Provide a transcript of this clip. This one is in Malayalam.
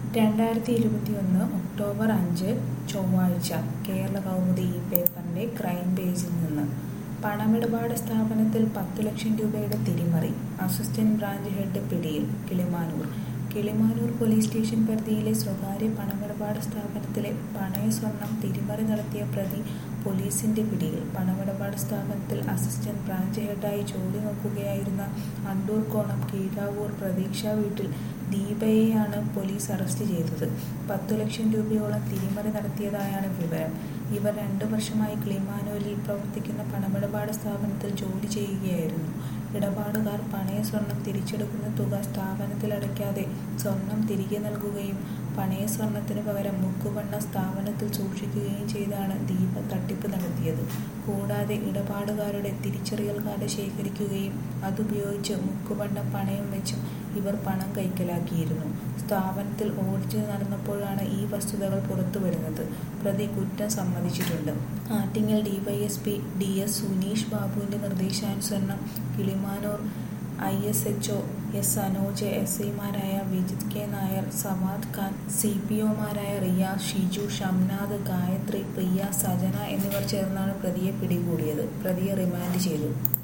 രണ്ടായിരത്തി ഇരുപത്തിയൊന്ന് ഒക്ടോബർ അഞ്ച് ചൊവ്വാഴ്ച കേരള കൗമുദി ഈ പേപ്പറിന്റെ ക്രൈം പേജിൽ നിന്ന് പണമിടപാട് സ്ഥാപനത്തിൽ പത്തു ലക്ഷം രൂപയുടെ തിരിമറി അസിസ്റ്റന്റ് ബ്രാഞ്ച് ഹെഡ് പിടിയിൽ കിളിമാനൂർ കിളിമാനൂർ പോലീസ് സ്റ്റേഷൻ പരിധിയിലെ സ്വകാര്യ പണമിടപാട് സ്ഥാപനത്തിലെ പണയ സ്വർണം തിരിമറി നടത്തിയ പ്രതി പോലീസിന്റെ പിടിയിൽ പണമിടപാട് സ്ഥാപനത്തിൽ അസിസ്റ്റന്റ് ബ്രാഞ്ച് ഹെഡായി ജോലി നോക്കുകയായിരുന്ന അണ്ടൂർ കോണം കീഴാവൂർ പ്രതീക്ഷ വീട്ടിൽ ദീപയെയാണ് പോലീസ് അറസ്റ്റ് ചെയ്തത് പത്തു ലക്ഷം രൂപയോളം തിരിമറി നടത്തിയതായാണ് വിവരം ഇവർ രണ്ടു വർഷമായി കിളിമാനൂരിൽ പ്രവർത്തിക്കുന്ന പണമിടപാട് സ്ഥാപനത്തിൽ ജോലി ചെയ്യുകയായിരുന്നു ഇടപാടുകാർ പണയ സ്വർണം തിരിച്ചെടുക്കുന്ന തുക സ്ഥാപനത്തിൽ അടയ്ക്കാതെ സ്വർണം തിരികെ നൽകുകയും പണയ സ്വർണത്തിന് പകരം മുക്കുവണ്ണ സ്ഥാപനത്തിൽ സൂക്ഷിക്കുകയും ചെയ്താണ് ദീപ തട്ടിപ്പ് നടത്തിയത് കൂടാതെ ഇടപാടുകാരുടെ തിരിച്ചറിയൽ കാർഡ് ശേഖരിക്കുകയും അതുപയോഗിച്ച് മുക്കുവണ്ണ പണയം വെച്ചും ഇവർ പണം കൈക്കലാക്കിയിരുന്നു സ്ഥാപനത്തിൽ ഓഡിറ്റ് നടന്നപ്പോഴാണ് ഈ വസ്തുതകൾ പുറത്തുവരുന്നത് പ്രതി കുറ്റം സമ്മതിച്ചിട്ടുണ്ട് Attingal DYSP D S Suneesh ബാബുവിന്റെ നിർദ്ദേശാനുസരണം Kilimanoor I S H O S Anoj S ഐമാരായ Vijith K Nair Savad Khan C P ഒമാരായ റിയാസ് ഷിജു ഷംനാദ് ഗായത്രി പ്രിയ സജന എന്നിവർ ചേർന്നാണ് പ്രതിയെ പിടികൂടിയത് പ്രതിയെ റിമാൻഡ് ചെയ്തു